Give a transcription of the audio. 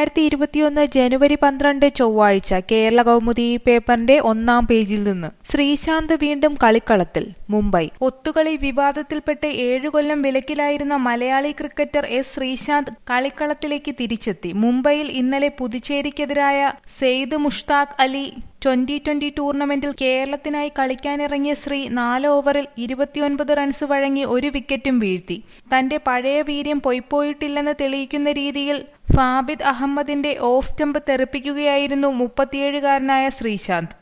രണ്ടായിരത്തി ഇരുപത്തിയൊന്ന് ജനുവരി പന്ത്രണ്ട് ചൊവ്വാഴ്ച കേരള കൗമുദി പേപ്പറിന്റെ ഒന്നാം പേജിൽ നിന്ന് ശ്രീശാന്ത് വീണ്ടും കളിക്കളത്തിൽ മുംബൈ ഒത്തുകളി വിവാദത്തിൽപ്പെട്ട് ഏഴു കൊല്ലം വിലക്കിലായിരുന്ന മലയാളി ക്രിക്കറ്റർ എസ് ശ്രീശാന്ത് കളിക്കളത്തിലേക്ക് തിരിച്ചെത്തി മുംബൈയിൽ ഇന്നലെ പുതുച്ചേരിക്കെതിരായ Syed Mushtaq Ali twenty twenty tournament കേരളത്തിനായി കളിക്കാനിറങ്ങിയ ശ്രീ നാല് ഓവറിൽ ഇരുപത്തിയൊൻപത് റൺസ് വഴങ്ങി ഒരു വിക്കറ്റും വീഴ്ത്തി തന്റെ പഴയ വീര്യം പൊയ്പോയിട്ടില്ലെന്ന് തെളിയിക്കുന്ന രീതിയിൽ ഫാബിദ് അഹമ്മദിന്റെ ഓഫ് സ്റ്റംപ് തെറിപ്പിക്കുകയായിരുന്നു മുപ്പത്തിയേഴുകാരനായ ശ്രീശാന്ത്